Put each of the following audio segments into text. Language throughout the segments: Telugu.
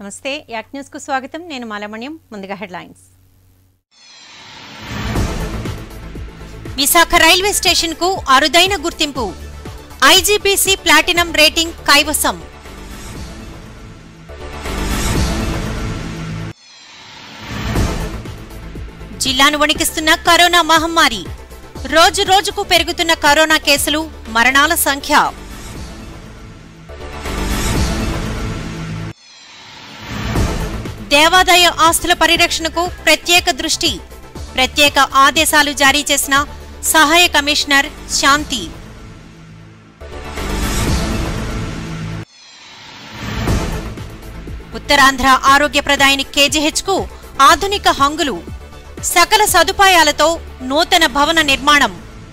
నమస్తే యాక్ న్యూస్ కు స్వాగతం నేను మాలమణ్యం ముందుగా హెడ్లైన్స్ విశాఖ రైల్వే స్టేషన్ కు అరుదైన గుర్తింపు ఐజీపీసీ ప్లాటినం రేటింగ్ కైవసం జిల్లాను వణికిస్తున్న కరోనా మహమ్మారి రోజు రోజుకు పెరుగుతున్న కరోనా కేసులు మరణాల సంఖ్య దేవాదాయ ఆస్తుల పరిరక్షణకు ప్రత్యేక దృష్టి ప్రత్యేక ఆదేశాలు జారీ చేసిన సహాయ కమిషనర్ శాంతి ఉత్తరాంధ్ర ఆరోగ్య ప్రదాయని కేజీహెచ్ కు ఆధునిక హంగులు సకల సదుపాయాలతో నూతన భవన నిర్మాణం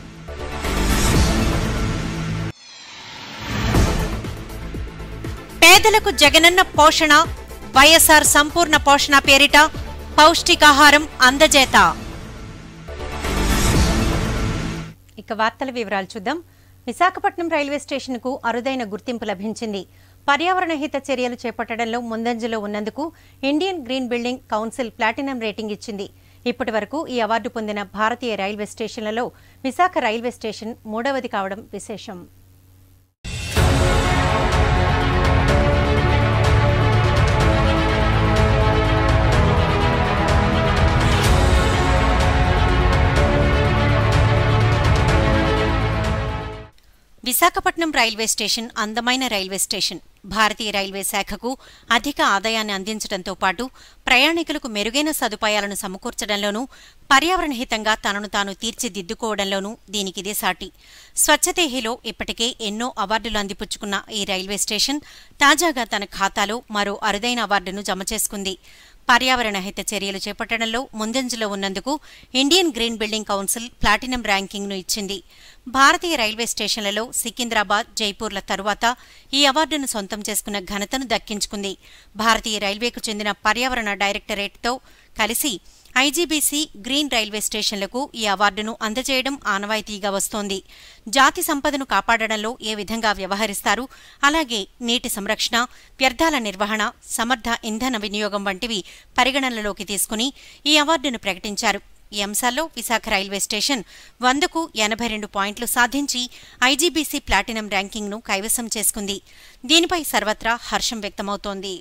పేదలకు జగనన్న పోషణ వైఎస్ఆర్ సంపూర్ణ పోషణ పేరిట పౌష్టికాహారం అందజేత ఇక వార్తల వివరాలు చూద్దాం విశాఖపట్నం రైల్వే స్టేషన్కు అరుదైన గుర్తింపు లభించింది పర్యావరణ హిత చర్యలు చేపట్టడంలో ముందంజలో ఉన్నందుకు Indian green building council platinum rating ఇచ్చింది ఇప్పటి వరకు ఈ అవార్డు పొందిన భారతీయ రైల్వే స్టేషన్లలో విశాఖ రైల్వే స్టేషన్ మూడవది కావడం విశేషం విశాఖపట్నం రైల్వే స్టేషన్ అందమైన రైల్వే స్టేషన్ భారతీయ రైల్వే శాఖకు అధిక ఆదాయాన్ని అందించడంతో పాటు ప్రయాణికులకు మెరుగైన సదుపాయాలను సమకూర్చడంలోనూ పర్యావరణ హితంగా తనను తాను తీర్చిదిద్దుకోవడంలోనూ దీనికిదే సాటి స్వచ్ఛతేహిలో ఇప్పటికే ఎన్నో అవార్డులు అందిపుచ్చుకున్న ఈ రైల్వే స్టేషన్ తాజాగా తన ఖాతాలో మరో అరుదైన అవార్డును జమ చేసుకుంది పర్యావరణ హిత చర్యలు చేపట్టడంలో ముందంజలో ఉన్నందుకు Indian green building council platinum ర్యాంకింగ్ను ఇచ్చింది భారతీయ రైల్వే స్టేషన్లలో సికింద్రాబాద్ జైపూర్ల తరువాత ఈ అవార్డును సొంతం చేసుకున్న ఘనతను దక్కించుకుంది భారతీయ రైల్వేకు చెందిన పర్యావరణ డైరెక్టరేట్తో కలిసి ఐజీబీసీ గ్రీన్ రైల్వే స్టేషన్లకు ఈ అవార్డును అందజేయడం ఆనవాయితీగా వస్తోంది జాతి సంపదను కాపాడడంలో ఏ విధంగా వ్యవహరిస్తారు అలాగే నీటి సంరక్షణ వ్యర్థాల నిర్వహణ సమర్థ ఇంధన వినియోగం వంటివి పరిగణనలోకి తీసుకుని ఈ అవార్డును ప్రకటించారు ఈ అంశాల్లో విశాఖ రైల్వే స్టేషన్ వందకు ఎనభై రెండు పాయింట్లు సాధించి ఐజీబీసీ ప్లాటినం ర్యాంకింగ్ను కైవసం చేసుకుంది దీనిపై సర్వత్రా హర్షం వ్యక్తమవుతోంది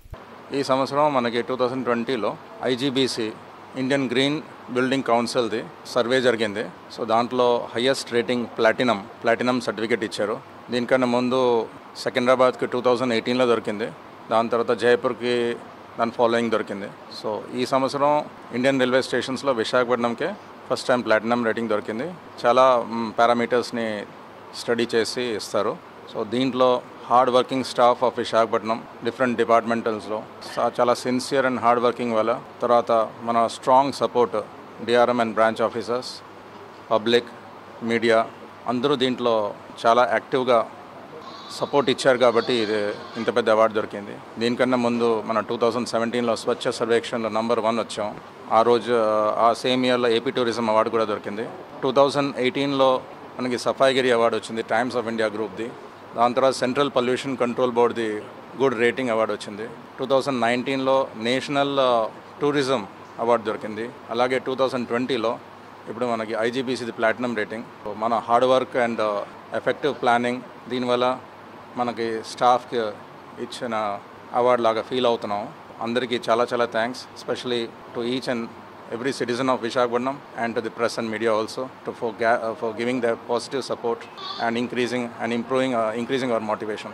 ఈ సంవత్సరం మనకి టూ థౌజండ్ ట్వంటీలో ఐజీబీసీ ఇండియన్ గ్రీన్ బిల్డింగ్ కౌన్సిల్ది సర్వే జరిగింది సో దాంట్లో highest rating platinum platinum certificate ఇచ్చారు దీనికన్నా ముందు సికింద్రాబాద్కి టూ థౌజండ్ ఎయిటీన్లో దొరికింది దాని తర్వాత జైపూర్కి దాని ఫాలోయింగ్ దొరికింది సో ఈ సంవత్సరం ఇండియన్ రైల్వే స్టేషన్స్లో విశాఖపట్నంకే ఫస్ట్ టైం ప్లాటినం రేటింగ్ దొరికింది చాలా పారామీటర్స్ని స్టడీ చేసి ఇస్తారు సో దీంట్లో hard working staff of Visakhapatnam different డిపార్ట్మెంటల్స్లో చాలా సిన్సియర్ అండ్ హార్డ్ వర్కింగ్ వల్ల తర్వాత మన strong support DRM and branch officers public media అందరూ దీంట్లో చాలా యాక్టివ్గా సపోర్ట్ ఇచ్చారు కాబట్టి ఇది ఇంత పెద్ద అవార్డు దొరికింది దీనికన్నా ముందు మన టూ థౌజండ్ సెవెంటీన్లో స్వచ్ఛ సర్వేక్షణలో నంబర్ వన్ వచ్చాం ఆ రోజు ఆ సేమ్ ఇయర్లో ఏపీ టూరిజం అవార్డు కూడా దొరికింది టూ థౌజండ్ ఎయిటీన్లో మనకి సఫాయిగిరి అవార్డు వచ్చింది టైమ్స్ ఆఫ్ ఇండియా గ్రూప్ది దాని తర్వాత సెంట్రల్ పొల్యూషన్ కంట్రోల్ బోర్డ్ది గుడ్ రేటింగ్ అవార్డు వచ్చింది టూ థౌజండ్ నైన్టీన్లో నేషనల్ టూరిజం అవార్డు దొరికింది అలాగే టూ థౌజండ్ ట్వంటీలో ఇప్పుడు మనకి ఐజీబీసీది ప్లాటినం రేటింగ్ మన hard work and effective planning దీనివల్ల మనకి స్టాఫ్కి ఇచ్చిన అవార్డు లాగా ఫీల్ అవుతున్నాం అందరికీ చాలా చాలా thanks especially to each and every citizen of Vishakhapatnam and to the press and media also to for, ga- uh, for giving their positive support and increasing and improving uh, increasing our motivation.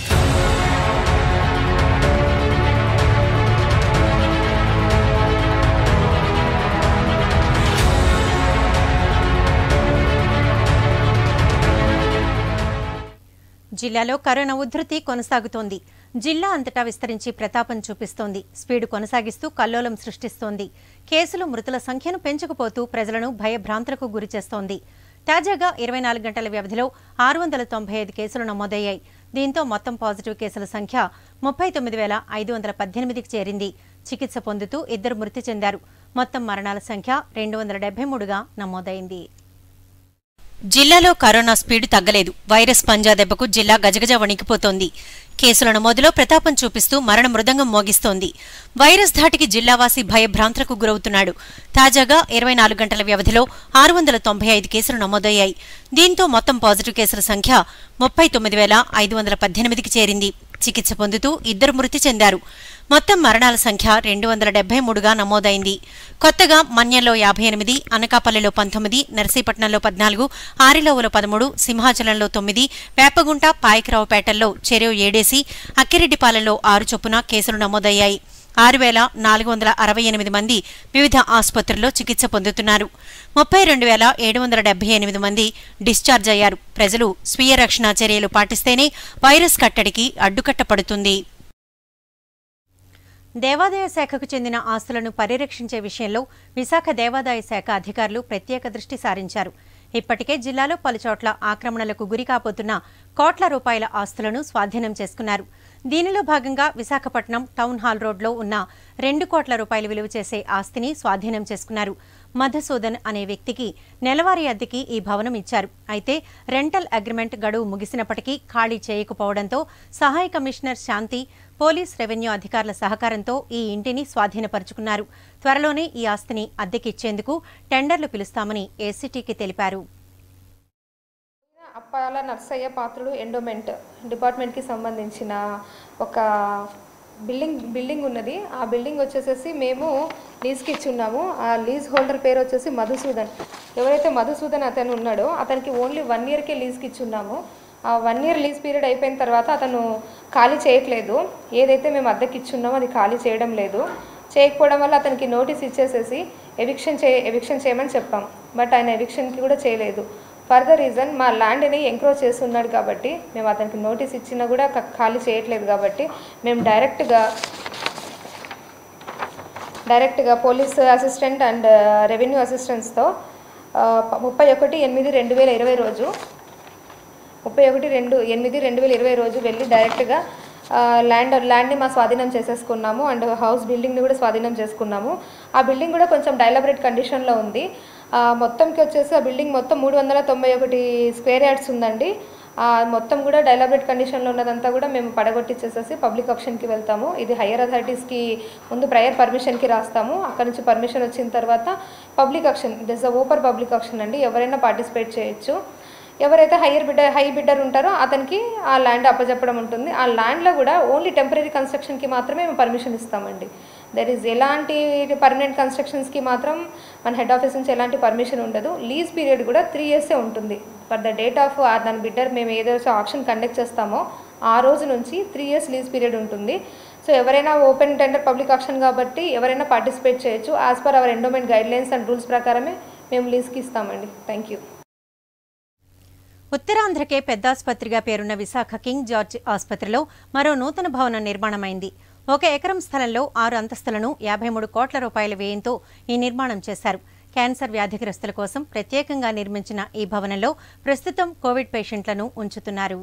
జిల్లాలో కరోనా ఉధృతి కొనసాగుతోంది జిల్లా అంతటా విస్తరించి ప్రతాపం చూపిస్తోంది స్పీడ్ కొనసాగిస్తూ కల్లోలం సృష్టిస్తోంది కేసులు మృతుల సంఖ్యను పెంచుకుపోతూ ప్రజలను భయభ్రాంతులకు గురిచేస్తోంది తాజాగా ఇరవై నాలుగు గంటల వ్యవధిలో ఆరు వందల తొంభై ఐదు కేసులు నమోదయ్యాయి దీంతో మొత్తం పాజిటివ్ కేసుల సంఖ్య ముప్పై తొమ్మిది వేల ఐదు వందల పద్దెనిమిదికి చేరింది చికిత్స పొందుతూ ఇద్దరు మృతి చెందారు మొత్తం మరణాల సంఖ్య రెండు వందల డెబ్బై మూడుగా నమోదైంది జిల్లాలో కరోనా స్పీడు తగ్గలేదు వైరస్ పంజా దెబ్బకు జిల్లా గజగజ వణికిపోతోంది కేసుల నమోదులో ప్రతాపం చూపిస్తూ మరణ మృదంగం మోగిస్తోంది వైరస్ ధాటికి జిల్లావాసి భయభ్రాంతులకు గురవుతున్నాడు తాజాగా ఇరవై నాలుగు గంటల వ్యవధిలో ఆరు వందల తొంభై ఐదు కేసులు నమోదయ్యాయి దీంతో మొత్తం పాజిటివ్ కేసుల సంఖ్య ముప్పై తొమ్మిది వేల ఐదు వందల పద్దెనిమిదికి చేరింది చికిత్స పొందుతూ ఇద్దరు మృతి చెందారు మొత్తం మరణాల సంఖ్య రెండు వందల డెబ్బై మూడుగా నమోదైంది కొత్తగా మన్యంలో యాభై ఎనిమిది అనకాపల్లిలో పంతొమ్మిది నర్సీపట్నంలో పద్నాలుగు ఆరిలోవలో పదమూడు సింహాచలంలో తొమ్మిది వేపగుంట పాయకరావుపేటల్లో చెరువు ఏడేసి అక్కిరెడ్డిపాలెంలో ఆరు చొప్పున కేసులు నమోదయ్యాయి ఆరు వేల నాలుగు వందల అరవై ఎనిమిది మంది వివిధ ఆసుపత్రుల్లో చికిత్స పొందుతున్నారు ముప్పై రెండు వేల ఏడు వందల డెబ్బై ఎనిమిది మంది డిశ్చార్జ్ అయ్యారు ప్రజలు స్వీయ రక్షణ చర్యలు పాటిస్తేనే వైరస్ కట్టడికి అడ్డుకట్ట పడుతుంది దేవాదాయ శాఖకు చెందిన ఆస్తులను పరిరక్షించే విషయంలో విశాఖ దేవాదాయ శాఖ అధికారులు ప్రత్యేక దృష్టి సారించారు ఇప్పటికే జిల్లాలో పలుచోట్ల ఆక్రమణలకు గురి కాబోతున్న కోట్ల రూపాయల ఆస్తులను స్వాధీనం చేసుకున్నారు దీనిలో భాగంగా విశాఖపట్నం టౌన్ హాల్ రోడ్లో ఉన్న రెండు కోట్ల రూపాయలు విలువ చేసే ఆస్తిని స్వాధీనం చేసుకున్నారు మధుసూదన్ అనే వ్యక్తికి నెలవారీ అద్దెకి ఈ భవనం ఇచ్చారు అయితే రెంటల్ అగ్రిమెంట్ గడువు ముగిసినప్పటికీ ఖాళీ చేయకపోవడంతో సహాయ కమిషనర్ శాంతి పోలీస్ రెవెన్యూ అధికారుల సహకారంతో ఈ ఇంటిని స్వాధీనపరుచుకున్నారు త్వరలోనే ఈ ఆస్తిని అద్దెకిచ్చేందుకు టెండర్లు పిలుస్తామని ఏసీటీకి తెలిపారు అప్పాల నర్సయ్య పాత్రుడు ఎండోమెంట్ డిపార్ట్మెంట్కి సంబంధించిన ఒక బిల్డింగ్ బిల్డింగ్ ఉన్నది ఆ బిల్డింగ్ వచ్చేసేసి మేము లీజ్కి ఇచ్చి ఉన్నాము ఆ లీజ్ హోల్డర్ పేరు వచ్చేసి మధుసూదన్ ఎవరైతే మధుసూదన్ అతను ఉన్నాడో అతనికి ఓన్లీ వన్ ఇయర్కే లీజ్కి ఇచ్చి ఉన్నాము ఆ వన్ ఇయర్ లీజ్ పీరియడ్ అయిపోయిన తర్వాత అతను ఖాళీ చేయట్లేదు ఏదైతే మేము అద్దెకి ఇచ్చున్నామో అది ఖాళీ చేయడం లేదు చేయకపోవడం వల్ల అతనికి నోటీస్ ఇచ్చేసేసి ఎవిక్షన్ చే ఎవిక్షన్ చేయమని చెప్పాం బట్ ఆయన ఎవిక్షన్కి కూడా చేయలేదు ఫర్దర్ రీజన్ మా ల్యాండ్ని ఎంక్రోచ్ చేస్తున్నాడు కాబట్టి మేము అతనికి నోటీస్ ఇచ్చినా కూడా క- ఖాళీ చేయట్లేదు కాబట్టి మేము డైరెక్ట్గా డైరెక్ట్గా పోలీస్ అసిస్టెంట్ అండ్ రెవెన్యూ అసిస్టెంట్స్తో ముప్పై ఒకటి ఎనిమిది రెండు వేల ఇరవై రోజు ముప్పై ఒకటి రెండు ఎనిమిది రెండు వేల ఇరవై రోజు వెళ్ళి డైరెక్ట్గా ఆ, ల్యాండ్ ల్యాండ్ని మా స్వాధీనం చేసేసుకున్నాము అండ్ హౌస్ బిల్డింగ్ని కూడా స్వాధీనం చేసుకున్నాము ఆ బిల్డింగ్ కూడా కొంచెం డైలబరేట్ కండిషన్లో ఉంది ఆ, మొత్తంకి వచ్చేసి ఆ బిల్డింగ్ మొత్తం మూడు వందల తొంభై ఒకటి స్క్వేర్ యార్డ్స్ ఉందండి ఆ, మొత్తం కూడా డైలబరేట్ కండిషన్లో ఉన్నదంతా కూడా మేము పడగొట్టించేసేసి పబ్లిక్ ఆప్షన్కి వెళ్తాము ఇది హయ్యర్ అథారిటీస్కి ముందు ప్రయర్ పర్మిషన్కి రాస్తాము అక్కడ నుంచి పర్మిషన్ వచ్చిన తర్వాత public auction this uh open public auction అండి ఎవరైనా పార్టిసిపేట్ చేయొచ్చు ఎవరైతే హయ్యర్ బిడ్డర్ హై బిడ్డర్ ఉంటారో అతనికి ఆ ల్యాండ్ అప్పచెప్పడం ఉంటుంది ఆ ల్యాండ్లో కూడా ఓన్లీ టెంపరీ కన్స్ట్రక్షన్కి మాత్రమే మేము పర్మిషన్ ఇస్తామండి దర్ ఈజ్ ఎలాంటి పర్మనెంట్ కన్స్ట్రక్షన్స్కి మాత్రం మన హెడ్ ఆఫీస్ నుంచి ఎలాంటి పర్మిషన్ ఉండదు లీజ్ పీరియడ్ కూడా త్రీ ఇయర్సే ఉంటుంది ఫర్ ద డేట్ ఆఫ్ దాని బిడ్డర్ మేము ఏదైతే ఆప్షన్ కండక్ట్ చేస్తామో ఆ రోజు నుంచి త్రీ ఇయర్స్ లీజ్ పీరియడ్ ఉంటుంది సో ఎవరైనా ఓపెన్ టెండర్ పబ్లిక్ ఆప్షన్ కాబట్టి ఎవరైనా పార్టిసిపేట్ చేయొచ్చు as per our endowment guidelines and rules ప్రకారమే మేము లీజ్కి ఇస్తామండి థ్యాంక్ యూ ఉత్తరాంధ్రకే పెద్దాసుపత్రిగా పేరున్న విశాఖ కింగ్ జార్జ్ ఆసుపత్రిలో మరో నూతన భవనం నిర్మాణమైంది ఒక ఎకరం స్థలంలో ఆరు అంతస్తులను యాభై మూడు కోట్ల రూపాయల వ్యయంతో ఈ నిర్మాణం చేశారు క్యాన్సర్ వ్యాధిగ్రస్తుల కోసం ప్రత్యేకంగా నిర్మించిన ఈ భవనంలో ప్రస్తుతం కోవిడ్ పేషెంట్లను ఉంచుతున్నారు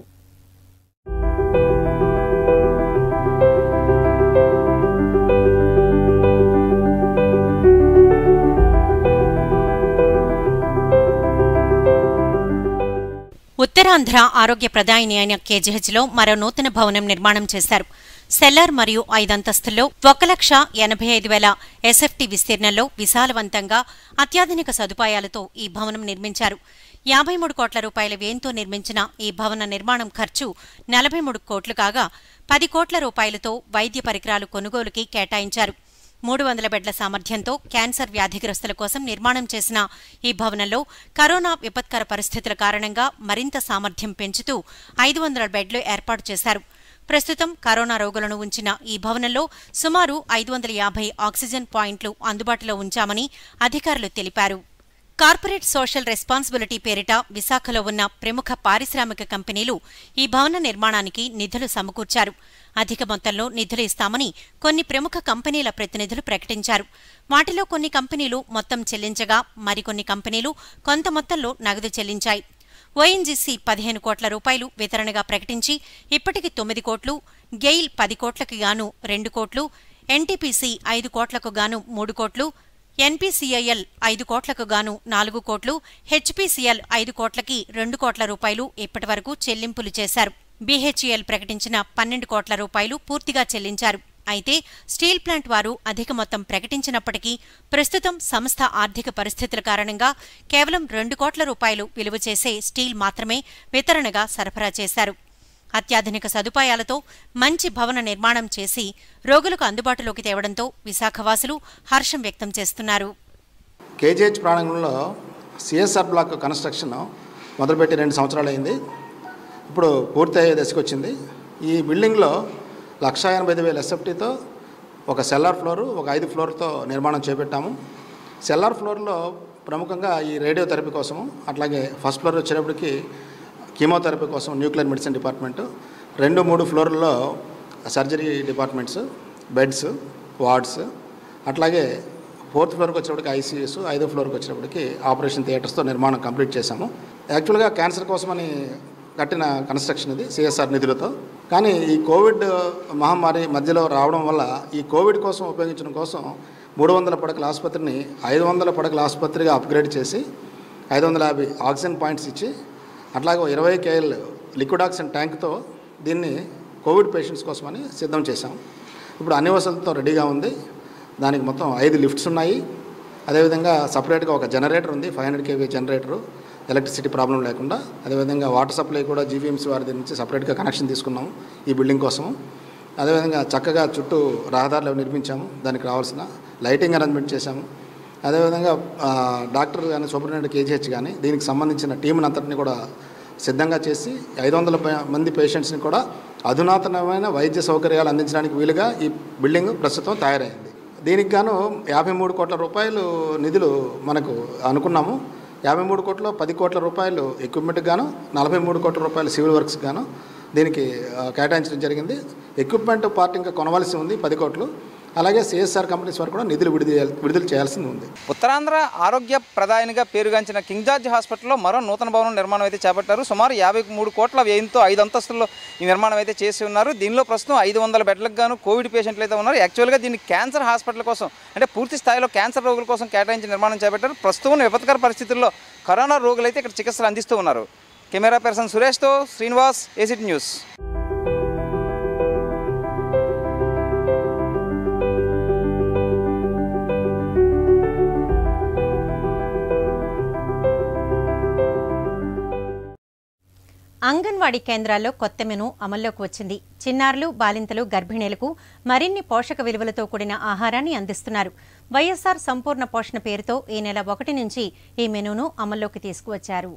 ఉత్తరాంధ్ర ఆరోగ్య ప్రదాయిని అయిన కేజీహెచ్లో మరో నూతన భవనం నిర్మాణం చేశారు సెల్లార్ మరియు ఐదంతస్తుల్లో ఒక లక్ష ఎనభై ఐదు వేల ఎస్ఎఫ్టీ విస్తీర్ణంలో విశాలవంతంగా అత్యాధునిక సదుపాయాలతో ఈ భవనం నిర్మించారు యాభై మూడు కోట్ల రూపాయల వ్యయంతో నిర్మించిన ఈ భవన నిర్మాణం ఖర్చు నలభై మూడు కోట్లు కాగా పది కోట్ల రూపాయలతో వైద్య పరికరాలు కొనుగోలుకి కేటాయించారు మూడు వందల బెడ్ల సామర్థ్యంతో క్యాన్సర్ వ్యాధిగ్రస్తుల కోసం నిర్మాణం చేసిన ఈ భవనంలో కరోనా విపత్కర పరిస్థితుల కారణంగా మరింత సామర్థ్యం పెంచుతూ ఐదు వందల బెడ్లు ఏర్పాటు చేశారు ప్రస్తుతం కరోనా రోగులను ఉంచిన ఈ భవనంలో సుమారు ఐదు వందల యాభై ఆక్సిజన్ పాయింట్లు అందుబాటులో ఉంచామని అధికారులు తెలిపారు కార్పొరేట్ సోషల్ రెస్పాన్సిబిలిటీ పేరిట విశాఖలో ఉన్న ప్రముఖ పారిశ్రామిక కంపెనీలు ఈ భవన నిర్మాణానికి నిధులు సమకూర్చారు అధిక మొత్తంలో నిధులు ఇస్తామని కొన్ని ప్రముఖ కంపెనీల ప్రతినిధులు ప్రకటించారు వాటిలో కొన్ని కంపెనీలు మొత్తం చెల్లించగా మరికొన్ని కంపెనీలు కొంత మొత్తంలో నగదు చెల్లించాయి ఓఎన్జీసీ పదిహేను కోట్ల రూపాయలు వితరణగా ప్రకటించి ఇప్పటికి తొమ్మిది కోట్లు గెయిల్ పది కోట్లకు గాను రెండు కోట్లు ఎన్టీపీసీ ఐదు కోట్లకు గాను మూడు కోట్లు ఎన్పీసీఐఎల్ ఐదు కోట్లకు గాను నాలుగు కోట్లు హెచ్పీసీఎల్ ఐదు కోట్లకి రెండు కోట్ల రూపాయలు ఇప్పటివరకు చెల్లింపులు చేశారు బీహెచ్ఈఎల్ ప్రకటించిన పన్నెండు కోట్ల రూపాయలు పూర్తిగా చెల్లించారు అయితే స్టీల్ ప్లాంట్ వారు అధిక మొత్తం ప్రకటించినప్పటికీ ప్రస్తుతం సంస్థ ఆర్థిక పరిస్థితుల కారణంగా కేవలం రెండు కోట్ల రూపాయలు విలువ చేసే స్టీల్ మాత్రమే వితరణగా సరఫరా చేశారు అత్యాధునిక సదుపాయాలతో మంచి భవన నిర్మాణం చేసి రోగులకు అందుబాటులోకి తేవడంతో విశాఖవాసులు హర్షం వ్యక్తం చేస్తున్నారు కేజీహెచ్ ప్రాంగణంలో సిఎస్ఆర్ బ్లాక్ కన్స్ట్రక్షన్ మొదలుపెట్టి రెండు సంవత్సరాలు అయింది ఇప్పుడు పూర్తి అయ్యే దశకు వచ్చింది ఈ బిల్డింగ్లో లక్షా ఎనభై ఐదు వేల ఎస్ఎఫ్టీతో ఒక సెల్లార్ ఫ్లోరు ఒక ఐదు ఫ్లోర్తో నిర్మాణం చేపట్టాము సెల్లార్ ఫ్లోర్లో ప్రముఖంగా ఈ రేడియోథెరపీ కోసము అట్లాగే ఫస్ట్ ఫ్లోర్ వచ్చేటప్పటికి కీమోథెరపీ కోసం న్యూక్లియర్ మెడిసిన్ డిపార్ట్మెంటు రెండు మూడు ఫ్లోర్లలో సర్జరీ డిపార్ట్మెంట్స్ బెడ్స్ వార్డ్స్ అట్లాగే ఫోర్త్ ఫ్లోర్కి వచ్చేటప్పటికి ఐసీయూస్ ఐదో ఫ్లోర్కి వచ్చేటప్పటికి ఆపరేషన్ థియేటర్స్తో నిర్మాణం కంప్లీట్ చేశాము యాక్చువల్గా క్యాన్సర్ కోసమని కట్టిన కన్స్ట్రక్షన్ ఇది సిఎస్ఆర్ నిధులతో కానీ ఈ కోవిడ్ మహమ్మారి మధ్యలో రావడం వల్ల ఈ కోవిడ్ కోసం ఉపయోగించడం కోసం మూడు వందల పడకల ఆసుపత్రిని ఐదు వందల పడకల ఆసుపత్రిగా అప్గ్రేడ్ చేసి ఐదు వందల యాభై ఆక్సిజన్ పాయింట్స్ ఇచ్చి అట్లాగే ఇరవై కేఎల్ లిక్విడ్ ఆక్సిజన్ ట్యాంక్తో దీన్ని కోవిడ్ పేషెంట్స్ కోసమని సిద్ధం చేశాం ఇప్పుడు అన్ని వసతులతో రెడీగా ఉంది దానికి మొత్తం ఐదు లిఫ్ట్స్ ఉన్నాయి అదేవిధంగా సపరేట్గా ఒక జనరేటర్ ఉంది five hundred KV generator electricity problem లేకుండా అదేవిధంగా వాటర్ సప్లై కూడా జీవీఎంసీ వారి దగ్గర నుంచి సపరేట్గా కనెక్షన్ తీసుకున్నాము ఈ బిల్డింగ్ కోసము అదేవిధంగా చక్కగా చుట్టూ రహదారులు అవి నిర్మించాము దానికి రావాల్సిన లైటింగ్ అరేంజ్మెంట్ చేశాము అదేవిధంగా ఆ, డాక్టర్ కానీ సూపరింటెండెంట్ కేజీహెచ్ కానీ దీనికి సంబంధించిన టీంని అంతటిని కూడా సిద్ధంగా చేసి ఐదు వందల పై- మంది పేషెంట్స్ని కూడా అధునాతనమైన వైద్య సౌకర్యాలు అందించడానికి వీలుగా ఈ బిల్డింగ్ ప్రస్తుతం తయారైంది దీనికి గాను యాభై మూడు కోట్ల రూపాయలు నిధులు మనకు అనుకున్నాము యాభై మూడు కోట్ల పది కోట్ల రూపాయలు ఎక్విప్మెంట్కి గాను నలభై మూడు కోట్ల రూపాయలు సివిల్ వర్క్స్ గాను దీనికి ఆ, కేటాయించడం జరిగింది ఎక్విప్మెంట్ పార్ట్ ఇంకా కొనవలసి ఉంది పది కోట్లు అలాగే సిఎస్ఆర్ కంపెనీస్ వారు కూడా నిధులు విడుదల విడుదల చేయాల్సి ఉంది ఉత్తరాంధ్ర ఆరోగ్య ప్రదాయనిగా పేరుగాంచిన కింగ్ జార్జ్ హాస్పిటల్లో మరో నూతన భవనం నిర్మాణం అయితే చేపట్టారు సుమారు యాభై మూడు కోట్ల వ్యయంతో ఐదు అంతస్తుల్లో ఈ నిర్మాణం అయితే చేసి ఉన్నారు దీనిలో ప్రస్తుతం ఐదు వందల బెడ్లకు గాను కోవిడ్ పేషెంట్లు అయితే ఉన్నారు యాక్చువల్గా దీన్ని క్యాన్సర్ హాస్పిటల్ కోసం అంటే పూర్తి స్థాయిలో క్యాన్సర్ రోగుల కోసం కేటాయించి నిర్మాణం చేపట్టారు ప్రస్తుతం ఉన్న విపత్కర పరిస్థితుల్లో కరోనా రోగులు అయితే ఇక్కడ చికిత్సలు అందిస్తూ ఉన్నారు కెమెరా పర్సన్ సురేష్తో శ్రీనివాస్ ఏసిటీ న్యూస్ అంగన్వాడీ కేంద్రాల్లో కొత్త మెను అమల్లోకి వచ్చింది చిన్నారులు బాలింతలు గర్భిణీలకు మరిన్ని పోషక విలువలతో కూడిన ఆహారాన్ని అందిస్తున్నారు వైఎస్ఆర్ సంపూర్ణ పోషణ పేరుతో ఈ నెల ఒకటి నుంచి ఈ మెనూను అమల్లోకి తీసుకువచ్చారు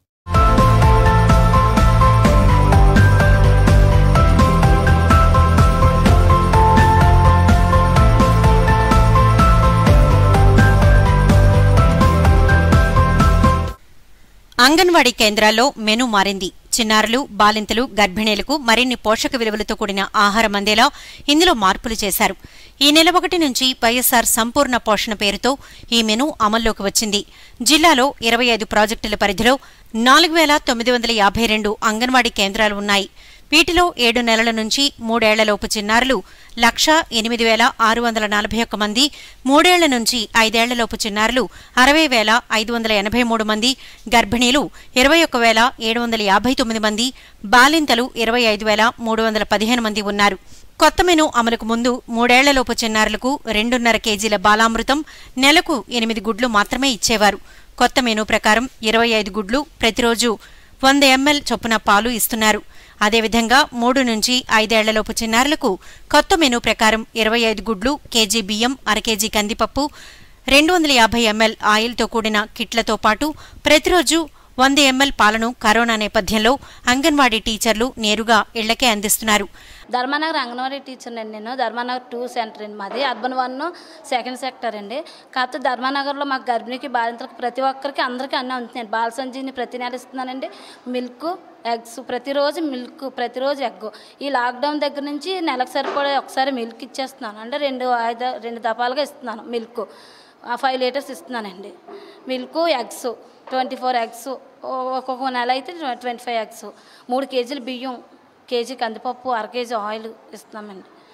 అంగన్వాడీ కేంద్రాల్లో మెను మారింది చిన్నారులు బాలింతలు గర్భిణీలకు మరిన్ని పోషక విలువలతో కూడిన ఆహారం అందేలా ఇందులో మార్పులు చేశారు ఈ నెల ఒకటి నుంచి వైఎస్ఆర్ సంపూర్ణ పోషణ పేరుతో ఈ మెను అమల్లోకి వచ్చింది జిల్లాలో ఇరవై ఐదు ప్రాజెక్టుల పరిధిలో నాలుగు వేల తొమ్మిది వందల యాభై రెండు అంగన్వాడీ కేంద్రాలు ఉన్నాయి వీటిలో ఏడు నెలల నుంచి మూడేళ్లలోపు చిన్నారులు లక్ష ఎనిమిది వేల ఆరు వందల నలభై ఒక్క మంది మూడేళ్ల నుంచి ఐదేళ్లలోపు చిన్నారులు అరవై వేల ఐదు వందల ఎనభై మూడు మంది గర్భిణీలు ఇరవై ఒక్క వేల ఏడు వందల యాభై తొమ్మిది మంది బాలింతలు ఇరవై ఐదు వేల మూడు వందల పదిహేను మంది ఉన్నారు కొత్త మెను అమలుకు ముందు మూడేళ్లలోపు చిన్నారులకు రెండున్నర కేజీల బాలామృతం నెలకు ఎనిమిది గుడ్లు మాత్రమే ఇచ్చేవారు కొత్త మెను ప్రకారం ఇరవై ఐదు గుడ్లు ప్రతిరోజు వంద ఎంఎల్ చొప్పున పాలు ఇస్తున్నారు అదేవిధంగా మూడు నుంచి ఐదేళ్లలోపు చిన్నారులకు కొత్త మెనూ ప్రకారం ఇరవై ఐదు గుడ్లు కేజీ బియ్యం అర కేజీ కందిపప్పు రెండు వందల యాభై ఎంఎల్ ఆయిల్తో కూడిన కిట్లతో పాటు ప్రతిరోజు వంద ఎంఎల్ పాలను కరోనా నేపథ్యంలో అంగన్వాడీ టీచర్లు నేరుగా ఇళ్లకే అందిస్తున్నారు ధర్మానగర్ అంగన్వాడీ టీచర్ అండి నేను ధర్మానగర్ టూ సెంటర్ అండి మాది అర్బన్ వన్ సెకండ్ సెక్టర్ అండి కాకపోతే ధర్మానగర్లో మాకు గర్భిణికి బాలింతలకు ప్రతి ఒక్కరికి అందరికీ అన్నీ ఉంటున్నాయి బాల సంజీని ప్రతి నెల ఇస్తున్నానండి మిల్క్ ఎగ్స్ ప్రతిరోజు మిల్క్ ప్రతిరోజు ఎగ్ ఈ లాక్డౌన్ దగ్గర నుంచి నెలకు సరిపడే ఒకసారి మిల్క్ ఇచ్చేస్తున్నాను అంటే రెండు ఐదు రెండు దఫాలుగా ఇస్తున్నాను మిల్క్ ఫైవ్ లీటర్స్ ఇస్తున్నానండి milk eggs twenty four eggs ఒక్కొక్క నెల అయితే ట్వంటీ ఫైవ్ ఎగ్స్ మూడు కేజీలు బియ్యం కేజీ కందిపప్పు అర కేజీ ఆయిల్ ఇస్తున్నామండి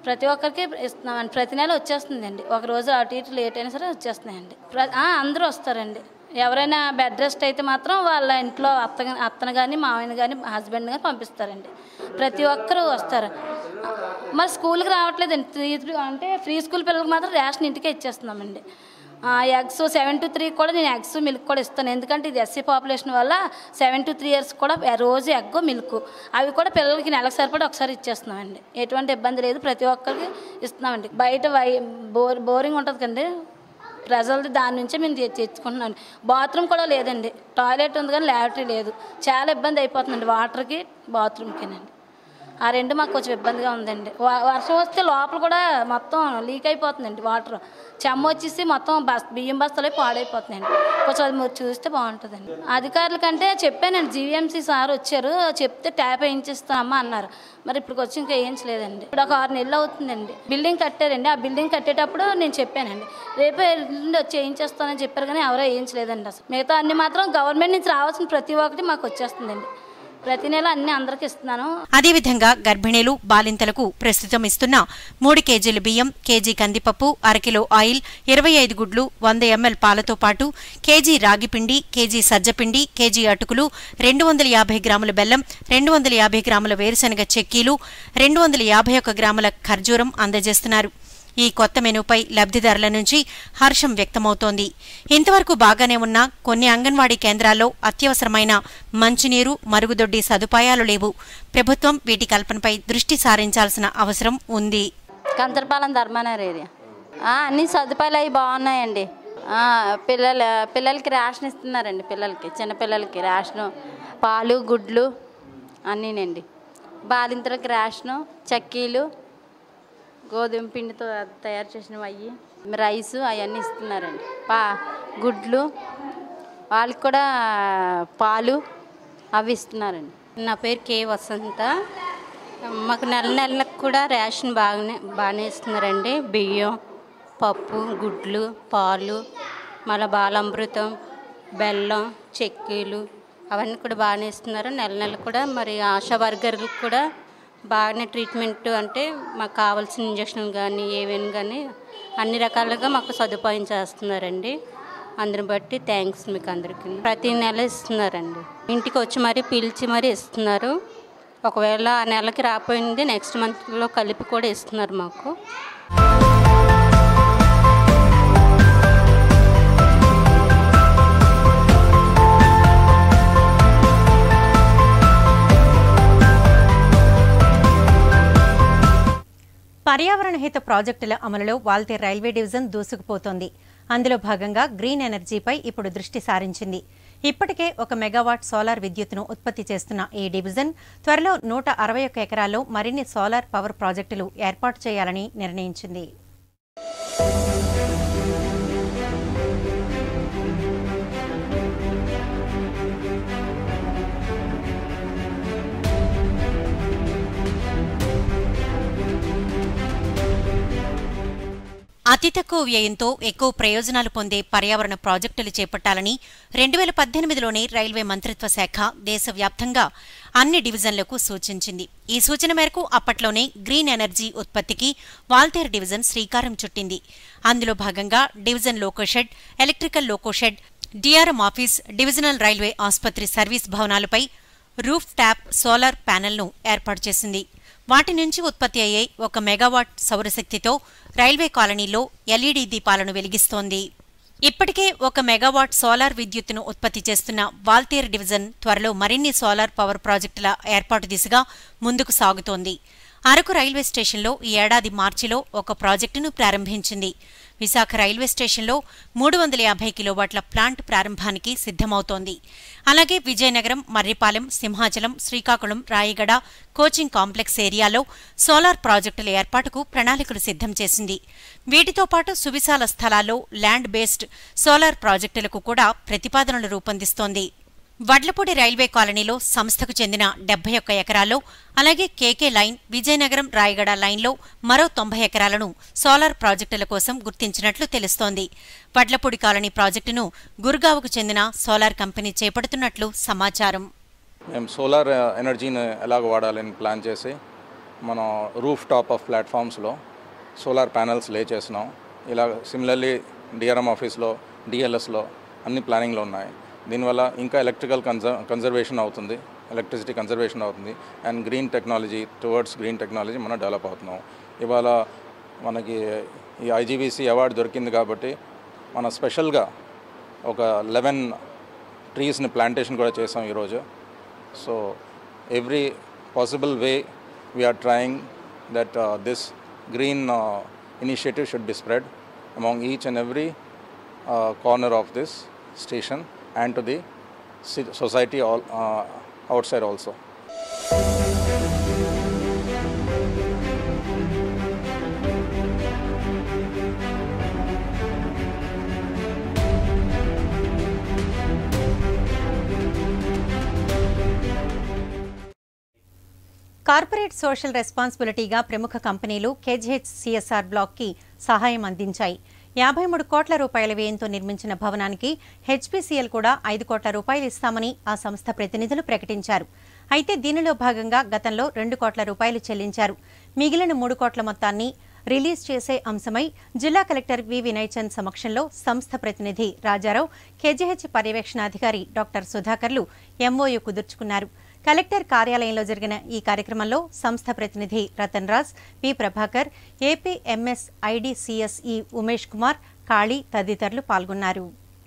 ప్రతి ఒక్కరికి ఇస్తున్నామండి ప్రతి నెల వచ్చేస్తుందండి ఒక రోజు అటు ఇటు లేట్ అయినా సరే వచ్చేస్తున్నాయండి ప్ర ఆ, అందరూ వస్తారండి ఎవరైనా బెడ్ రెస్ట్ అయితే మాత్రం వాళ్ళ ఇంట్లో అత్త అత్తను కానీ మామయ్యని కానీ హస్బెండ్ కానీ పంపిస్తారండి ప్రతి ఒక్కరు వస్తారు మరి స్కూల్కి రావట్లేదండి త్రీ త్రీ అంటే ఫ్రీ స్కూల్ పిల్లలకి మాత్రం రేషన్ ఇంటికే ఇచ్చేస్తున్నామండి ఎగ్స్ సెవెన్ టు త్రీ కూడా నేను ఎగ్స్ మిల్క్ కూడా ఇస్తాను ఎందుకంటే ఇది ఎస్సీ పాపులేషన్ వల్ల సెవెన్ టు త్రీ ఇయర్స్ కూడా రోజు ఎగ్ మిల్క్ అవి కూడా పిల్లలకి నెలకు సరిపడి ఒకసారి ఇచ్చేస్తున్నామండి ఎటువంటి ఇబ్బంది లేదు ప్రతి ఒక్కరికి ఇస్తున్నామండి బయట వై బోర్ బోరింగ్ ఉంటుంది కండి ప్రజలది దాని నుంచే మేము తె- తెచ్చుకుంటున్నాం బాత్రూమ్ కూడా లేదండి టాయిలెట్ ఉంది కానీ ల్యాబరేటరీ లేదు చాలా ఇబ్బంది అయిపోతుందండి వాటర్కి బాత్రూమ్కినండి ఆ రెండు మాకు కొంచెం ఇబ్బందిగా ఉందండి వ- వర్షం వస్తే లోపల కూడా మొత్తం లీక్ అయిపోతుందండి వాటర్ చెమ్మ వచ్చేసి మొత్తం బస్ బియ్యం బస్తాలే పాడైపోతున్నాయండి కొంచెం అది మీరు చూస్తే బాగుంటుందండి అధికారుల కంటే చెప్పానండి జీవీఎంసీ సార్ వచ్చారు చెప్తే ట్యాప్ వేయించిస్తామమ్మా అన్నారు మరి ఇప్పుడు వచ్చి ఇంకా వేయించలేదండి ఇప్పుడు ఒక ఆరు నెలలు అవుతుందండి బిల్డింగ్ కట్టారండి ఆ బిల్డింగ్ కట్టేటప్పుడు నేను చెప్పానండి రేపే ఎల్లుండి వచ్చి వేయించేస్తానని చెప్పారు కానీ ఎవరో వేయించలేదండి అసలు మిగతా అన్ని మాత్రం గవర్నమెంట్ నుంచి రావాల్సిన ప్రతి ఒక్కటి మాకు వచ్చేస్తుందండి ప్రతి నెల అన్ని అందరికి ఇస్తున్నాను అదేవిధంగా గర్భిణీలు బాలింతలకు ప్రస్తుతం ఇస్తున్న మూడు కేజీల బియ్యం కేజీ కందిపప్పు అరకిలో ఆయిల్ ఇరవై ఐదు గుడ్లు వంద ఎంఎల్ పాలతో పాటు కేజీ రాగిపిండి కేజీ సజ్జపిండి కేజీ అటుకులు రెండు వందల యాభై గ్రాముల బెల్లం రెండు వందల యాభై గ్రాముల వేరుశనగ చెక్కీలు రెండు వందల యాభై ఒక్క గ్రాముల ఖర్జూరం అందజేస్తున్నారు ఈ కొత్త మెనూపై లబ్ధిదారుల నుంచి హర్షం వ్యక్తమవుతోంది ఇంతవరకు బాగానే ఉన్న కొన్ని అంగన్వాడీ కేంద్రాల్లో అత్యవసరమైన మంచినీరు మరుగుదొడ్డి సదుపాయాలు లేవు ప్రభుత్వం వీటి కల్పనపై దృష్టి సారించాల్సిన అవసరం ఉంది కంచరపాలెం ధర్మానగర్ ఏరియా ఆ, అన్ని సదుపాయాలు అవి బాగున్నాయండి ఆ, పిల్లల పిల్లలకి రేషన్ ఇస్తున్నారండి పిల్లలకి చిన్నపిల్లలకి రేషను పాలు గుడ్లు అన్నీనండి బాలింతలకు రేషను చక్కీలు గోధుమ పిండితో తయారు చేసినవి అవి రైస్ అవన్నీ ఇస్తున్నారండి పా గుడ్లు వాళ్ళకి కూడా పాలు అవి ఇస్తున్నారండి నా పేరు కే వసంత మాకు నెల నెలలకు కూడా రేషన్ బాగానే బాగానే ఇస్తున్నారండి బియ్యం పప్పు గుడ్లు పాలు మళ్ళీ బాలామృతం బెల్లం చెక్కీలు అవన్నీ కూడా బాగానే ఇస్తున్నారు నెల నెల కూడా మరి ఆశా వర్కర్లకు కూడా బాగానే ట్రీట్మెంట్ అంటే మాకు కావాల్సిన ఇంజక్షన్ కానీ ఏవైనా కానీ అన్ని రకాలుగా మాకు సదుపాయం చేస్తున్నారండి అందరిని బట్టి థ్యాంక్స్ మీకు అందరికీ ప్రతి నెల ఇస్తున్నారండి ఇంటికి వచ్చి మరీ పిలిచి మరీ ఇస్తున్నారు ఒకవేళ ఆ నెలకి రాపోయింది నెక్స్ట్ మంత్లో కలిపి కూడా ఇస్తున్నారు మాకు పర్యావరణ హిత ప్రాజెక్టుల అమలులో వాల్తేర్ రైల్వే డివిజన్ దూసుకుపోతోంది అందులో భాగంగా గ్రీన్ ఎనర్జీపై ఇప్పుడు దృష్టి సారించింది ఇప్పటికే ఒక మెగావాట్ సోలార్ విద్యుత్తును ఉత్పత్తి చేస్తున్న ఈ డివిజన్ త్వరలో నూట అరవై ఒక్క ఎకరాల్లో మరిన్ని సోలార్ పవర్ ప్రాజెక్టులు ఏర్పాటు చేయాలని నిర్ణయించింది అతి తక్కువ వ్యయంతో ఎక్కువ ప్రయోజనాలు పొందే పర్యావరణ ప్రాజెక్టులు చేపట్టాలని రెండు వేల పద్దెనిమిదిలోనే రైల్వే మంత్రిత్వ శాఖ దేశవ్యాప్తంగా అన్ని డివిజన్లకు సూచించింది ఈ సూచన మేరకు అప్పట్లోనే గ్రీన్ ఎనర్జీ ఉత్పత్తికి వాల్తేర్ డివిజన్ శ్రీకారం చుట్టింది అందులో భాగంగా division loco shed electrical loco shed DRM office divisional railway ఆసుపత్రి సర్వీస్ భవనాలపై రూఫ్ ట్యాప్ సోలార్ ప్యానెల్ను ఏర్పాటు చేసింది వాటి నుంచి ఉత్పత్తి అయ్యే ఒక మెగావాట్ సౌరశక్తితో రైల్వే కాలనీలో ఎల్ఈడీ దీపాలను వెలిగిస్తోంది ఇప్పటికే ఒక మెగావాట్ సోలార్ విద్యుత్తును ఉత్పత్తి చేస్తున్న వాల్తేర్ డివిజన్ త్వరలో మరిన్ని సోలార్ పవర్ ప్రాజెక్టుల ఏర్పాటు దిశగా ముందుకు సాగుతోంది అరకు రైల్వే స్టేషన్లో ఈ ఏడాది మార్చిలో ఒక ప్రాజెక్టును ప్రారంభించింది విశాఖ రైల్వే స్టేషన్లో మూడు వందల యాభై కిలోవాట్ల ప్లాంట్ ప్రారంభానికి సిద్ధమవుతోంది అలాగే విజయనగరం మర్రిపాలెం సింహాచలం శ్రీకాకుళం రాయగడ కోచింగ్ కాంప్లెక్స్ ఏరియాలో సోలార్ ప్రాజెక్టుల ఏర్పాటుకు ప్రణాళికలు సిద్ధం చేసింది వీటితో పాటు సువిశాల స్థలాల్లో ల్యాండ్ బేస్డ్ సోలార్ ప్రాజెక్టులకు కూడా ప్రతిపాదనలు రూపొందిస్తోంది వడ్లపూడి రైల్వే కాలనీలో సంస్థకు చెందిన డెబ్బై ఒక్క ఎకరాల్లో అలాగే కేకే లైన్ విజయనగరం రాయగడ లైన్లో మరో తొంభై ఎకరాలను సోలార్ ప్రాజెక్టుల కోసం గుర్తించినట్లు తెలుస్తోంది వడ్లపూడి కాలనీ ప్రాజెక్టును గుర్గావ్కు చెందిన సోలార్ కంపెనీ చేపడుతున్నట్లు సమాచారం మేము సోలార్ ఎనర్జీని ఎలాగ వాడాలని ప్లాన్ చేసి మన రూఫ్ టాప్ ఆఫ్ ప్లాట్ఫామ్స్లో సోలార్ ప్యానల్స్ లే చేసినాం ఇలా సిమిలర్లీ డిఆర్ఎం ఆఫీస్లో డిఎల్ఎస్లో అన్ని ప్లానింగ్లో ఉన్నాయి దీనివల్ల ఇంకా ఎలక్ట్రికల్ కన్జర్ కన్జర్వేషన్ అవుతుంది ఎలక్ట్రిసిటీ కన్జర్వేషన్ అవుతుంది and green technology towards green technology మనం డెవలప్ అవుతున్నాం ఇవాళ మనకి ఈ ఐజీబీసీ అవార్డు దొరికింది కాబట్టి మన స్పెషల్గా ఒక లెవెన్ ట్రీస్ని ప్లాంటేషన్ కూడా చేసాం ఈరోజు so every possible way we're trying that this green initiative should be spread among each and every corner of this station and to the society all uh, outside also. Corporate social రెస్పాన్సిబిలిటీగా ప్రముఖ కంపెనీలు కేజీహెచ్ సిఎస్ఆర్ బ్లాక్కి సహాయం అందించాయి యాభై మూడు కోట్ల రూపాయల వ్యయంతో నిర్మించిన భవనానికి హెచ్పీసీఎల్ కూడా ఐదు కోట్ల రూపాయలు ఇస్తామని ఆ సంస్థ ప్రతినిధులు ప్రకటించారు అయితే దీనిలో భాగంగా గతంలో రెండు కోట్ల రూపాయలు చెల్లించారు మిగిలిన మూడు కోట్ల మొత్తాన్ని రిలీజ్ చేసే అంశమై జిల్లా కలెక్టర్ వి వినయ్ చంద్ సమక్షంలో సంస్థ ప్రతినిధి రాజారావు కేజీహెచ్ పర్యవేక్షణాధికారి డాక్టర్ సుధాకర్లు ఎంఓయూ కుదుర్చుకున్నారు కలెక్టర్ కార్యాలయంలో జరిగిన ఈ కార్యక్రమంలో సంస్థ ప్రతినిధి Ratan Raj P Prabhakar AP MS IDCSE Umesh Kumar Kali తదితరులు పాల్గొన్నారు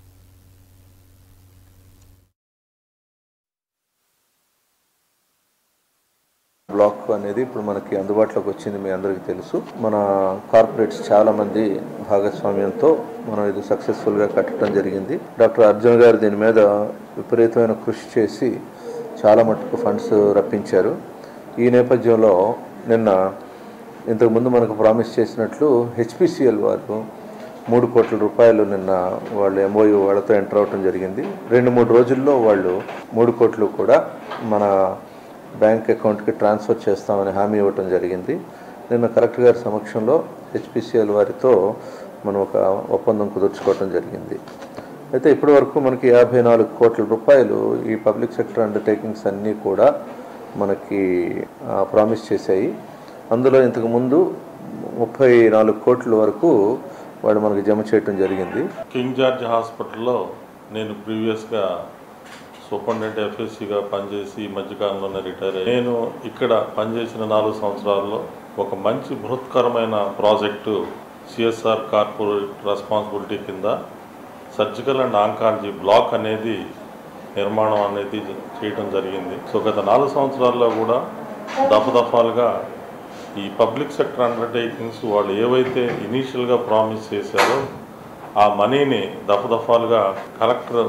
బ్లాక్ అనేది ఇప్పుడు మనకి అందుబాటులోకి వచ్చింది మీ అందరికీ తెలుసు మన కార్పొరేట్స్ చాలా మంది భాగస్వామ్యంతో మనం ఇది సక్సెస్ఫుల్గా కట్టడం జరిగింది డాక్టర్ అర్జున్ గారు దీని మీద విపరీతమైన కృషి చేసి చాలా మటుకు ఫండ్స్ రప్పించారు ఈ నేపథ్యంలో నిన్న ఇంతకుముందు మనకు ప్రామిస్ చేసినట్లు హెచ్పిసిఎల్ వారు మూడు కోట్ల రూపాయలు నిన్న వాళ్ళు ఎంఓయూ వాళ్ళతో ఎంటర్ అవటం జరిగింది రెండు మూడు రోజుల్లో వాళ్ళు మూడు కోట్లు కూడా మన బ్యాంక్ అకౌంట్కి ట్రాన్స్ఫర్ చేస్తామని హామీ ఇవ్వటం జరిగింది నిన్న కలెక్టర్ గారి సమక్షంలో హెచ్పిసిఎల్ వారితో మనం ఒక ఒప్పందం కుదుర్చుకోవటం జరిగింది అయితే ఇప్పటి వరకు మనకి యాభై నాలుగు కోట్ల రూపాయలు ఈ పబ్లిక్ సెక్టర్ అండర్టేకింగ్స్ అన్నీ కూడా మనకి ప్రామిస్ చేశాయి అందులో ఇంతకు ముందు ముప్పై నాలుగు కోట్ల వరకు వాడు మనకి జమ చేయటం జరిగింది కింగ్ జార్జ్ హాస్పిటల్లో నేను ప్రీవియస్గా సూపరింటెండెంట్ ఎఫ్ఎస్సిగా పనిచేసి ఈ మధ్యకాలంలోనే రిటైర్ అయ్యి నేను ఇక్కడ పనిచేసిన నాలుగు సంవత్సరాల్లో ఒక మంచి బృహత్కరమైన ప్రాజెక్టు సిఎస్ఆర్ కార్పొరేట్ రెస్పాన్సిబిలిటీ కింద సర్జికల్ అండ్ ఆంకాలజీ బ్లాక్ అనేది నిర్మాణం అనేది చేయడం జరిగింది సో గత నాలుగు సంవత్సరాల్లో కూడా దఫదఫాలుగా ఈ పబ్లిక్ సెక్టర్ అండర్టేకింగ్స్ వాళ్ళు ఏవైతే ఇనీషియల్గా ప్రామిస్ చేశారో ఆ మనీని దఫదఫాలుగా కలెక్టర్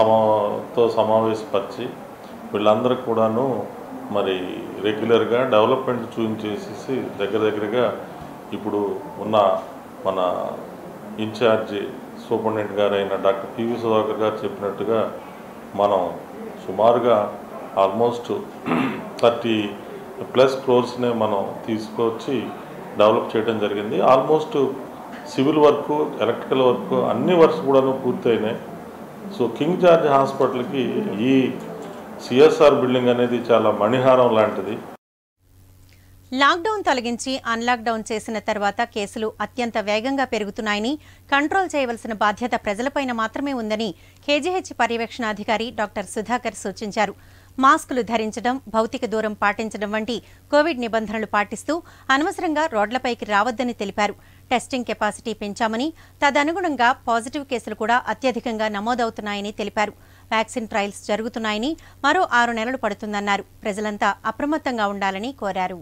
సమాతో సమావేశపరిచి వీళ్ళందరికీ కూడాను మరి రెగ్యులర్గా డెవలప్మెంట్ చూపించేసేసి దగ్గర దగ్గరగా ఇప్పుడు ఉన్న మన ఇన్ఛార్జి సూపరింటెండెంట్ గారు అయిన డాక్టర్ పివి సుధాకర్ గారు చెప్పినట్టుగా మనం సుమారుగా ఆల్మోస్ట్ థర్టీ ప్లస్ క్రోర్స్నే మనం తీసుకొచ్చి డెవలప్ చేయడం జరిగింది almost civil work electrical work అన్ని వర్క్స్ కూడాను పూర్తయినాయి సో కింగ్ జార్జ్ హాస్పిటల్కి ఈ సిఎస్ఆర్ బిల్డింగ్ అనేది చాలా మణిహారం లాంటిది లాక్డౌన్ తొలగించి అన్లాక్డౌన్ చేసిన తర్వాత కేసులు అత్యంత వేగంగా పెరుగుతున్నాయని కంట్రోల్ చేయవలసిన బాధ్యత ప్రజలపైన మాత్రమే ఉందని కేజీహెచ్ పర్యవేక్షణాధికారి డాక్టర్ సుధాకర్ సూచించారు మాస్కులు ధరించడం భౌతిక దూరం పాటించడం వంటి కోవిడ్ నిబంధనలు పాటిస్తూ అనవసరంగా రోడ్లపైకి రావద్దని తెలిపారు టెస్టింగ్ కెపాసిటీ పెంచామని తదనుగుణంగా పాజిటివ్ కేసులు కూడా అత్యధికంగా నమోదవుతున్నాయని తెలిపారు వ్యాక్సిన్ ట్రయల్స్ జరుగుతున్నాయని మరో ఆరు నెలలు పడుతుందన్నారు ప్రజలంతా అప్రమత్తంగా ఉండాలని కోరారు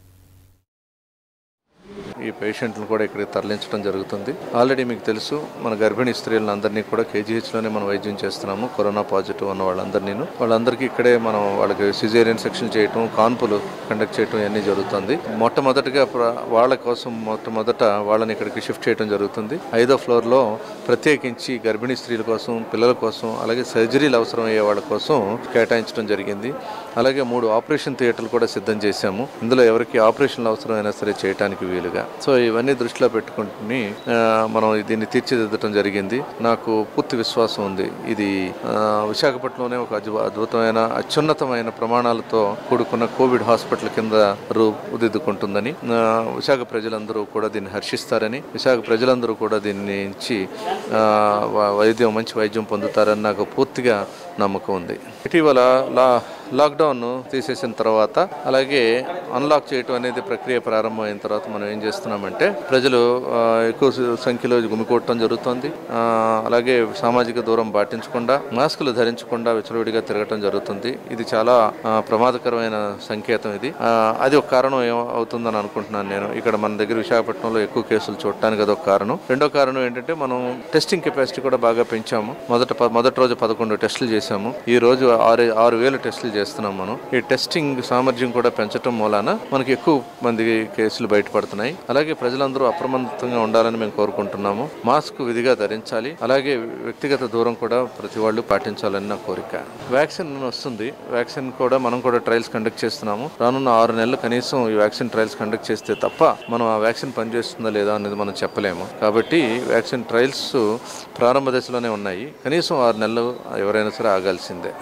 ఈ పేషెంట్లను కూడా ఇక్కడికి తరలించడం జరుగుతుంది ఆల్రెడీ మీకు తెలుసు మన గర్భిణీ స్త్రీలను అందరినీ కూడా కేజీహెచ్లోనే మనం వైద్యం చేస్తున్నాము కరోనా పాజిటివ్ ఉన్న వాళ్ళందరినీ వాళ్ళందరికీ ఇక్కడే మనం వాళ్ళకి సిజేరియన్ సెక్షన్ చేయటం కాన్పులు కండక్ట్ చేయటం ఇవన్నీ జరుగుతుంది మొట్టమొదటిగా ప్ర- వాళ్ళ కోసం మొట్టమొదట వాళ్ళని ఇక్కడికి షిఫ్ట్ చేయడం జరుగుతుంది ఐదో ఫ్లోర్లో ప్రత్యేకించి గర్భిణీ స్త్రీల కోసం పిల్లల కోసం అలాగే సర్జరీలు అవసరం అయ్యే వాళ్ళ కోసం కేటాయించడం జరిగింది అలాగే మూడు ఆపరేషన్ థియేటర్లు కూడా సిద్ధం చేశాము ఇందులో ఎవరికి ఆపరేషన్లు అవసరమైనా సరే చేయడానికి వీలుగా సో ఇవన్నీ దృష్టిలో పెట్టుకుంటుని ఆ, మనం దీన్ని తీర్చిదిద్దడం జరిగింది నాకు పూర్తి విశ్వాసం ఉంది ఇది ఆ, విశాఖపట్నంలోనే ఒక అద్భు- అద్భుతమైన అత్యున్నతమైన ప్రమాణాలతో కూడుకున్న కోవిడ్ హాస్పిటల్ కింద రూపుదిద్దుకుంటుందని ఆ, విశాఖ ప్రజలందరూ కూడా దీన్ని హర్షిస్తారని విశాఖ ప్రజలందరూ కూడా దీన్ని నుంచి ఆ, వ- వైద్యం మంచి వైద్యం పొందుతారని నాకు పూర్తిగా నమ్మకం ఉంది ఇటీవల లా లాక్డౌన్ తీసేసిన తర్వాత అలాగే అన్లాక్ చేయటం అనేది ప్రక్రియ ప్రారంభమైన తర్వాత మనం ఏం చేస్తున్నామంటే ప్రజలు ఆ, ఎక్కువ స- సంఖ్యలో గుమికూడటం జరుగుతుంది ఆ, అలాగే సామాజిక దూరం పాటించకుండా మాస్కులు ధరించకుండా విచ్చలవిడిగా తిరగటం జరుగుతుంది ఇది చాలా ఆ, ప్రమాదకరమైన సంకేతం ఇది ఆ, అది ఒక కారణం ఏం అవుతుందని అనుకుంటున్నాను నేను ఇక్కడ మన దగ్గర విశాఖపట్నంలో ఎక్కువ కేసులు చూడటానికి అదొక కారణం రెండో కారణం ఏంటంటే మనం టెస్టింగ్ కెపాసిటీ కూడా బాగా పెంచాము మొదట ప- మొదటి రోజు పదకొండు టెస్టులు చేశాము ఈ రోజు ఆరు ఆరు వేల టెస్టులు చేస్తున్నాం మనం ఈ టెస్టింగ్ సామర్థ్యం కూడా పెంచడం మూలాన మనకి ఎక్కువ మంది కేసులు బయటపడుతున్నాయి అలాగే ప్రజలందరూ అప్రమత్తంగా ఉండాలని మేము కోరుకుంటున్నాము మాస్క్ విధిగా ధరించాలి అలాగే వ్యక్తిగత దూరం కూడా ప్రతి వాళ్ళు పాటించాలని నా కోరిక వ్యాక్సిన్ వస్తుంది వ్యాక్సిన్ కూడా మనం కూడా ట్రయల్స్ కండక్ట్ చేస్తున్నాము రానున్న ఆరు నెలలు కనీసం ఈ వ్యాక్సిన్ ట్రయల్స్ కండక్ట్ చేస్తే తప్ప మనం ఆ వ్యాక్సిన్ పనిచేస్తుందా లేదా అనేది మనం చెప్పలేము కాబట్టి వ్యాక్సిన్ ట్రయల్స్ ప్రారంభ దశలోనే ఉన్నాయి కనీసం ఆరు నెలలు ఎవరైనా సరే ఆగాల్సిందే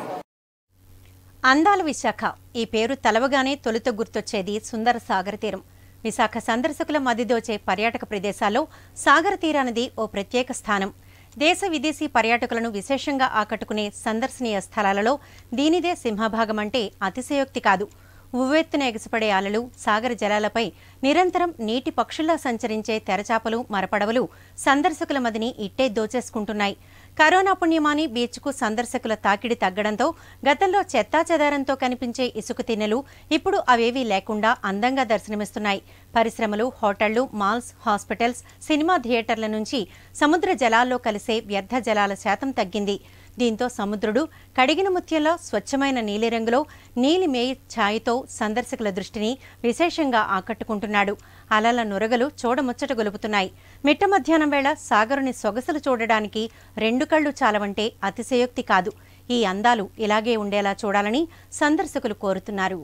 అందాల విశాఖ ఈ పేరు తలవగానే తొలుత గుర్తొచ్చేది సుందర సాగర తీరం విశాఖ సందర్శకుల మదిదోచే పర్యాటక ప్రదేశాల్లో సాగర తీరానది ఓ ప్రత్యేక స్థానం దేశ విదేశీ పర్యాటకులను విశేషంగా ఆకట్టుకునే సందర్శనీయ స్థలాలలో దీనిదే సింహభాగం అంటే అతిశయోక్తి కాదు ఉవ్వెత్తున ఎగసిపడే అలలు సాగర జలాలపై నిరంతరం నీటి పక్షుల్లా సంచరించే తెరచాపలు మరపడవలు సందర్శకుల మదిని ఇట్టే దోచేసుకుంటున్నాయి కరోనా పుణ్యమాని బీచ్కు సందర్శకుల తాకిడి తగ్గడంతో గతంలో చెత్తాచెదారంతో కనిపించే ఇసుక తిన్నెలు ఇప్పుడు అవేవీ లేకుండా అందంగా దర్శనమిస్తున్నాయి పరిశ్రమలు హోటళ్లు మాల్స్ హాస్పిటల్స్ సినిమా థియేటర్ల నుంచి సముద్ర జలాల్లో కలిసే వ్యర్థ జలాల శాతం తగ్గింది దీంతో సముద్రుడు కడిగిన ముత్యంలో స్వచ్ఛమైన నీలిరంగులో నీలి మేయి ఛాయతో సందర్శకుల దృష్టిని విశేషంగా ఆకట్టుకుంటున్నాడు అలల నురగలు చూడముచ్చట గొలుపుతున్నాయి మిట్ట మధ్యాహ్నం వేళ సాగరుని సొగసులు చూడడానికి రెండు కళ్ళు చాలవంటే అతిశయోక్తి కాదు ఈ అందాలు ఇలాగే ఉండేలా చూడాలని సందర్శకులు కోరుతున్నారు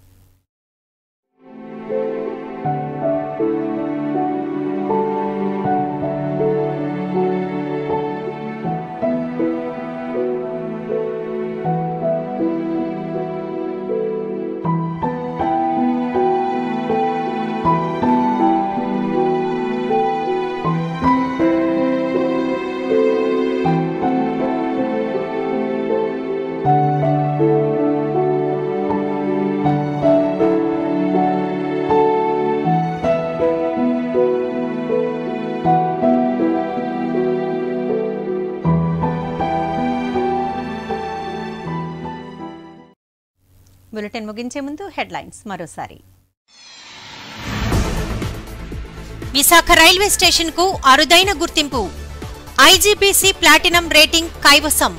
బులెటిన్ ముగించే ముందు హెడ్లైన్స్ మరోసారి విశాఖ రైల్వే స్టేషన్ కు అరుదైన గుర్తింపు ఐజీబీసీ ప్లాటినం రేటింగ్ కైవసం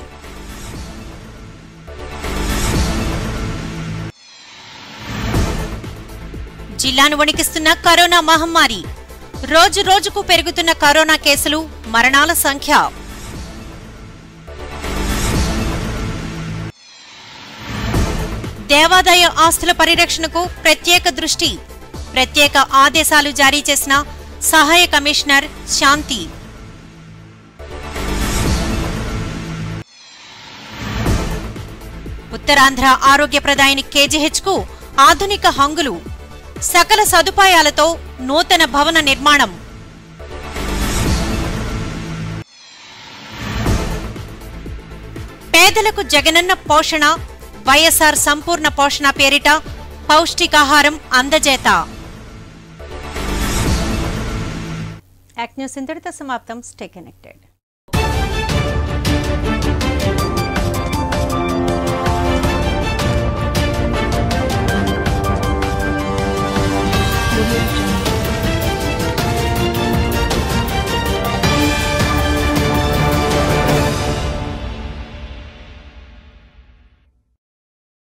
జిల్లాను వణికిస్తున్న కరోనా మహమ్మారి రోజు రోజుకు పెరుగుతున్న కరోనా కేసులు మరణాల సంఖ్య దేవాదాయ ఆస్తుల పరిరక్షణకు ప్రత్యేక దృష్టి ప్రత్యేక ఆదేశాలు జారీ చేసిన సహాయ కమిషనర్ శాంతి ఉత్తరాంధ్ర ఆరోగ్య ప్రదాయని కేజీహెచ్ కు ఆధునిక హంగులు సకల సదుపాయాలతో నూతన భవన నిర్మాణం పేదలకు జగనన్న పోషణ వైఎస్ఆర్ సంపూర్ణ పోషణ పేరిట పౌష్టికాహారం అందజేత యాక్ట్ న్యూస్ ఇంతటితో సమాప్తం స్టే కనెక్టెడ్